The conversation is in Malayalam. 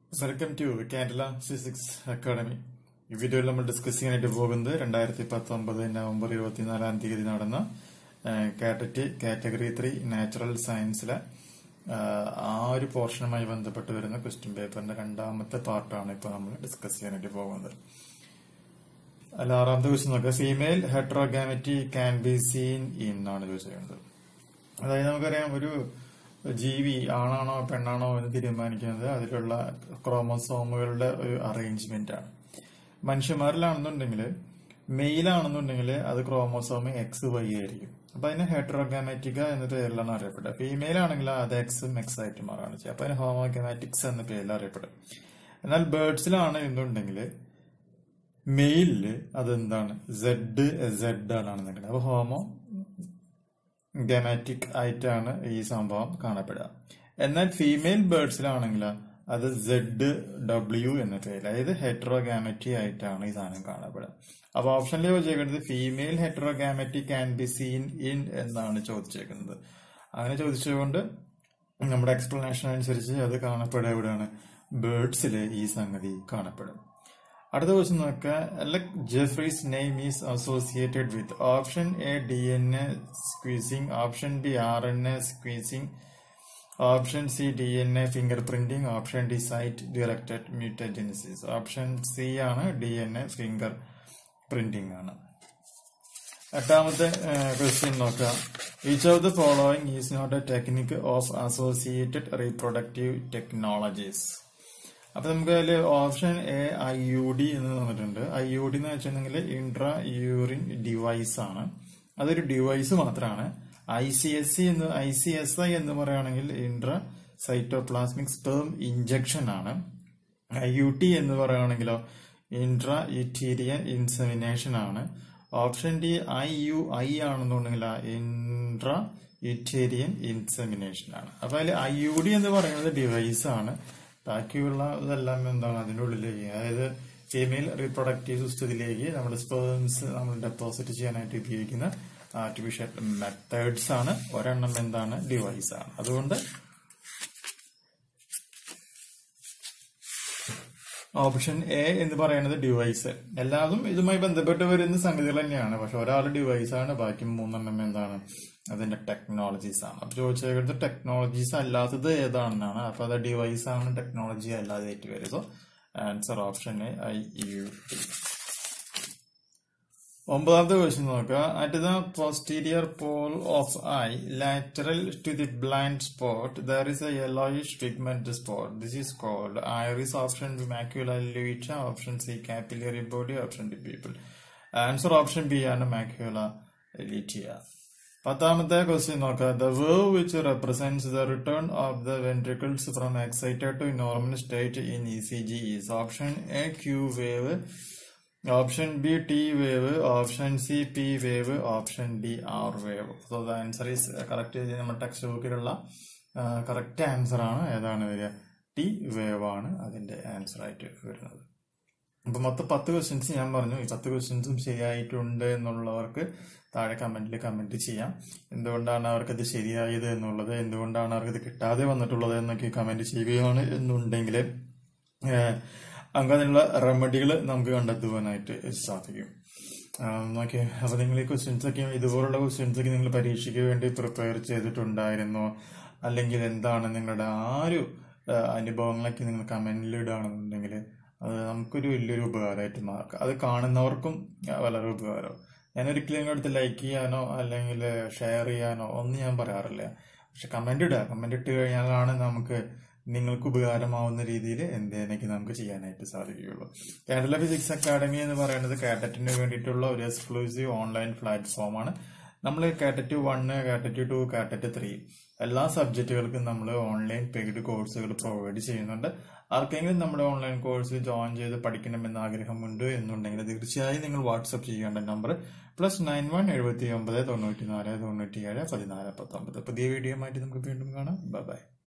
welcome to Kerala physics academy ഈ വീഡിയോയിൽ നമ്മൾ ഡിസ്കസ് ചെയ്യാനായിട്ട് പോകുന്നത് രണ്ടായിരത്തി പത്തൊമ്പത് നവംബർ ഇരുപത്തിനാലാം തീയതി നടന്ന കാറ്ററ്റ് കാറ്റഗറി ത്രീ നാച്ചുറൽ സയൻസിലെ ആ ഒരു പോർഷനുമായി ബന്ധപ്പെട്ട് വരുന്ന ക്വസ്റ്റ്യൻ പേപ്പറിന്റെ രണ്ടാമത്തെ പാർട്ടാണ് ഇപ്പോൾ നമ്മൾ ഡിസ്കസ് ചെയ്യാനായിട്ട് പോകുന്നത് അല്ല ആറാമത്തെ ക്വസ്റ്റ്യൻ നോക്കുക female heterogamety can be seen in ആണ് ചോദിച്ചിരിക്കുന്നത് അതായത് നമുക്കറിയാം ഒരു ജീവി ആണാണോ പെണ്ണാണോ എന്ന് തീരുമാനിക്കുന്നത് അതിലുള്ള ക്രോമസോമുകളുടെ ഒരു അറേഞ്ച്മെന്റ് ആണ് മനുഷ്യന്മാരിലാണെന്നുണ്ടെങ്കിൽ മെയിലാണെന്നുണ്ടെങ്കിൽ അത് ക്രോമോസോം എക്സ് വൈ ആയിരിക്കും അപ്പൊ അതിന് ഹെട്രോഗാമാറ്റിക്ക എന്ന പേരിലാണ് അറിയപ്പെടുക ഫീമെയിൽ ആണെങ്കിൽ അത് എക്സും എക്സ് ആയിട്ട് മാറാണ് ചെയ്യുക അപ്പൊ അതിന് ഹോമോഗാമാറ്റിക്സ് എന്ന പേരിൽ അറിയപ്പെടും എന്നാൽ ബേർഡ്സിലാണ് എന്നുണ്ടെങ്കിൽ മെയിലില് അതെന്താണ് സെഡ് സെഡ് ആണെന്നുണ്ടെങ്കിൽ അപ്പൊ ഹോമോ ഗമാറ്റിക് ആയിട്ടാണ് ഈ സംഭവം കാണപ്പെടുക എന്നാൽ ഫീമെയിൽ ബേർഡ്സിലാണെങ്കിൽ അത് സെഡ് ഡബ്ല്യു എന്ന പേര് അതായത് ഹെട്രോഗാമറ്റി ആയിട്ടാണ് ഈ സാധനം കാണപ്പെടുക അപ്പൊ ഓപ്ഷനിൽ ചോദിച്ചേക്കുന്നത് female heterogamety can be seen in എന്നാണ് ചോദിച്ചേക്കുന്നത് അങ്ങനെ ചോദിച്ചുകൊണ്ട് നമ്മുടെ എക്സ്പ്ലനേഷൻ അനുസരിച്ച് അത് കാണപ്പെടുക എവിടെയാണ് ബേർഡ്സിൽ ഈ സംഗതി കാണപ്പെടും അടുത്ത ക്വസ്റ്റ്യൻ നോക്കുക like Jeffreys name is associated with option A D N A squeezing option B R N A squeezing option C D N A fingerprinting option D site directed mutagenesis option C ആണ് D N A fingerprinting ആണ് എട്ടാമത്തെ ക്വസ്റ്റ്യൻ നോക്കുക each of the following is not a technique of associated reproductive technologies അപ്പൊ നമുക്ക് അതിൽ option A I U D എന്ന് തന്നിട്ടുണ്ട് ഐ യു ഡി എന്ന് വെച്ചിട്ടുണ്ടെങ്കിൽ ഇൻട്രാ യൂറിൻ ഡിവൈസ് ആണ് അതൊരു ഡിവൈസ് മാത്രമാണ് ഐ സി എസ് സി എന്ന് ഐ സി എസ് ഐ എന്ന് പറയുകയാണെങ്കിൽ ഇൻട്രാ സൈറ്റോപ്ലാസ്മിക് സ്പേം ഇഞ്ചക്ഷൻ ആണ് ഐ യു ടി എന്ന് പറയുകയാണെങ്കിലോ ഇൻട്രാ യുറ്റീരിയൻ ഇൻസെമിനേഷൻ ആണ് option D I U I ആണെന്നുണ്ടെങ്കിൽ ഇൻട്രാ യുറ്റേരിയൻ ഇൻസെമിനേഷൻ ആണ് അപ്പൊ അതിൽ ഐ യു ഡി എന്ന് പറയുന്നത് ഡിവൈസ് ആണ് ബാക്കിയുള്ള ഇതെല്ലാം എന്താണ് അതിൻ്റെ ഉള്ളിലേക്ക് അതായത് ഫീമെയിൽ റീപ്രൊഡക്റ്റീവ് സിസ്റ്റത്തിലേക്ക് നമ്മുടെ സ്പേംസ് നമ്മൾ ഡെപ്പോസിറ്റ് ചെയ്യാനായിട്ട് ഉപയോഗിക്കുന്ന ആർട്ടിഫിഷ്യൽ മെത്തേഡ്സ് ആണ് ഒരെണ്ണം എന്താണ് ഡിവൈസ് ആണ് അതുകൊണ്ട് ഓപ്ഷൻ എ എന്ന് പറയുന്നത് ഡിവൈസ് എല്ലാതും ഇതുമായി ബന്ധപ്പെട്ട് വരുന്ന സംഗതികൾ തന്നെയാണ് പക്ഷെ ഒരാൾ ഡിവൈസ് ആണ് ബാക്കി മൂന്നെണ്ണം എന്താണ് അതിന്റെ ടെക്നോളജീസ് ആണ് അപ്പൊ ചോദിച്ചത് ടെക്നോളജീസ് അല്ലാത്തത് ഏതാണെന്നാണ് അപ്പൊ അത് ഡിവൈസ് ആണ് ടെക്നോളജി അല്ലാതെ ആയിട്ട് വരും so answer option A I U T ഒമ്പതാമത്തെ ക്വസ്റ്റ്യൻ നോക്കുക at the posterior pole of eye lateral to the blind spot there is a yellowish pigment spot this is called iris option B macula lutea option C capillary body option D people answer option B ആണ് മാക്യുല ലിറ്റിയ പത്താമത്തെ ക്വസ്റ്റ്യൻ നോക്കുക the wave which represents the return of the ventricles from excited to normal state in E C G is option A Q wave option B T wave option C P wave option D R wave so the answer is correct നമ്മുടെ ടെക്സ്റ്റ് ബുക്കിലുള്ള കറക്റ്റ് ആൻസർ ആണ് ഏതാണ് വരിക ടി വേവ് ആണ് അതിന്റെ ആൻസർ ആയിട്ട് വരുന്നത് അപ്പൊ മൊത്തം പത്ത് ക്വസ്റ്റ്യൻസ് ഞാൻ പറഞ്ഞു ഈ പത്ത് ക്വസ്റ്റ്യൻസും ശരിയായിട്ടുണ്ട് എന്നുള്ളവർക്ക് താഴെ കമന്റിൽ കമന്റ് ചെയ്യാം എന്തുകൊണ്ടാണ് അവർക്കത് ശരിയായത് എന്നുള്ളത് എന്തുകൊണ്ടാണ് അവർക്കത് കിട്ടാതെ വന്നിട്ടുള്ളത് എന്നൊക്കെ കമന്റ് ചെയ്യുകയാണ് എന്നുണ്ടെങ്കിൽ നമുക്ക് അതിനുള്ള റെമഡികൾ നമുക്ക് കണ്ടെത്തുവാനായിട്ട് സാധിക്കും ഓക്കെ അപ്പൊ നിങ്ങൾ ഈ ക്വസ്റ്റ്യൻസ് ഒക്കെ ഇതുപോലുള്ള ക്വസ്റ്റ്യൻസ് ഒക്കെ നിങ്ങൾ പരീക്ഷയ്ക്ക് വേണ്ടി പ്രിപ്പയർ ചെയ്തിട്ടുണ്ടായിരുന്നോ അല്ലെങ്കിൽ എന്താണ് നിങ്ങളുടെ ആ ഒരു അനുഭവങ്ങളൊക്കെ നിങ്ങൾ കമന്റിൽ ഇടുകയാണെന്നുണ്ടെങ്കിൽ അത് നമുക്കൊരു വലിയൊരു ഉപകാരമായിട്ട് മാർക്കാം അത് കാണുന്നവർക്കും വളരെ ഉപകാരം ഞാൻ ഒരിക്കലും നിങ്ങളുടെ ലൈക്ക് ചെയ്യാനോ അല്ലെങ്കിൽ ഷെയർ ചെയ്യാനോ ഒന്നും ഞാൻ പറയാറില്ല പക്ഷെ കമന്റ് ഇടുക കമന്റ് ഇട്ട് കഴിഞ്ഞാലാണ് നമുക്ക് നിങ്ങൾക്ക് ഉപകാരമാവുന്ന രീതിയിൽ എന്തേനൊക്കെ നമുക്ക് ചെയ്യാനായിട്ട് സാധിക്കുകയുള്ളൂ കേരള ഫിസിക്സ് അക്കാഡമി എന്ന് പറയുന്നത് കാറ്ററ്റിന് വേണ്ടിയിട്ടുള്ള ഒരു എക്സ്ക്ലൂസീവ് ഓൺലൈൻ പ്ലാറ്റ്ഫോമാണ് നമ്മൾ KTET one KTET two KTET three എല്ലാ സബ്ജക്റ്റുകൾക്കും നമ്മൾ ഓൺലൈൻ പെയ്ഡ് കോഴ്സുകൾ പ്രൊവൈഡ് ചെയ്യുന്നുണ്ട് ആർക്കെങ്കിലും നമ്മുടെ ഓൺലൈൻ കോഴ്സ് ജോയിൻ ചെയ്ത് പഠിക്കണമെന്ന് ആഗ്രഹമുണ്ട് എന്നുണ്ടെങ്കിൽ തീർച്ചയായും നിങ്ങൾ വാട്സപ്പ് ചെയ്യേണ്ട നമ്പർ പ്ലസ് നയൻ വൺ എഴുപത്തി ഒമ്പത് തൊണ്ണൂറ്റി നാല് തൊണ്ണൂറ്റി ഏഴ് പതിനാല് പത്തൊമ്പത് പുതിയ വീഡിയോ ആയിട്ട് നമുക്ക് വീണ്ടും കാണാം ബൈ